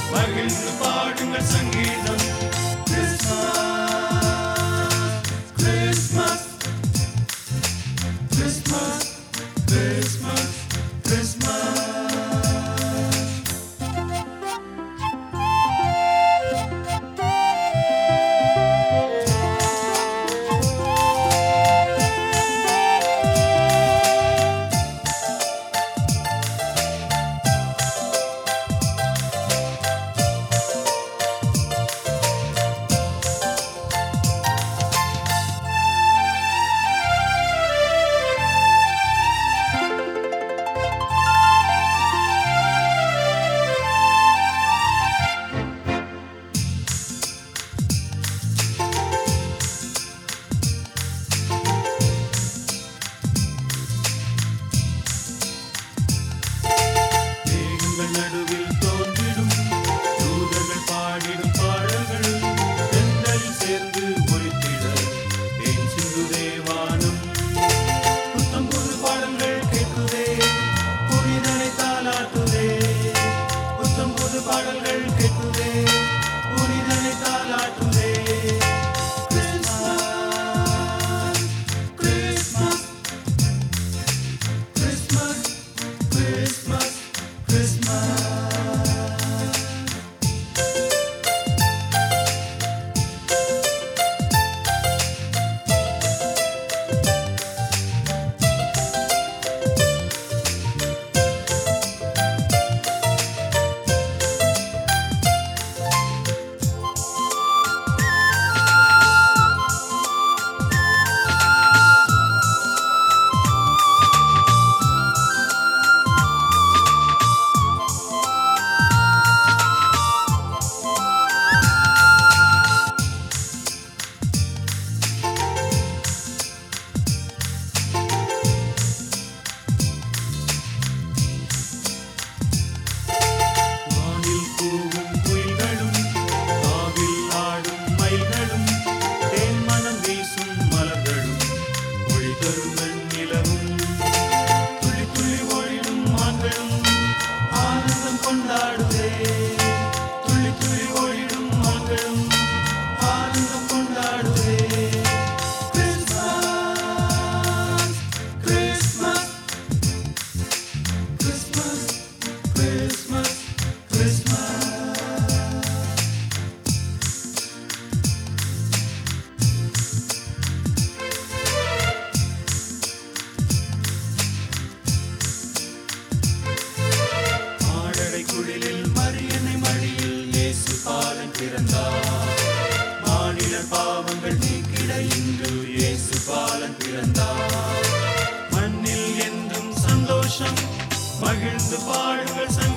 மகிழ்ந்து பாடுங்கள் சங்கீதம் கிறிஸ்மஸ் கிறிஸ்மஸ் கிறிஸ்மஸ் கிறிஸ்மஸ் மேகங்கள் நடுவில் தோன்றிடும் தூதர்கள் பாடிடும் பாடல்கள் தென்றலில் சேர்ந்து ஒலித்திட தேன் சிந்துதே வானம் புத்தம் புது பாடல்கள் கேட்குதே புனிதனை தாலாட்டுதே புத்தம் புது பாடல்கள் கேட்குதே புனிதனை தாலாட்டுதே கிறிஸ்மஸ் கிறிஸ்மஸ் கிறிஸ்மஸ் கிறிஸ்மஸ் வானில் கூவும் குயில்களும் காவில் ஆடும் மயில்களும் தேன் மனம் வீசும் மலர்களும் ஒளி தரும் வெண்ணிலவும் துளி துளி ஒளிடும் மான்களும் ஆனந்தம் கொண்டாடுதே துளி துளி ஒளிடும் மான்களும் ஆனந்தம் கொண்டாடுதே Christmas Christmas Christmas Christmas Christmas மாடடை குடிலில் மரியனை மடியில் இயேசு பாலன் பிறந்தார் மாநிலர் பாவங்கள் நீக்கிட இன்று இயேசு பாலன் பிறந்தார் மண்ணில் என்றும் சந்தோஷம் மகிழ்ந்து பாடுங்கள் சங்கீதம்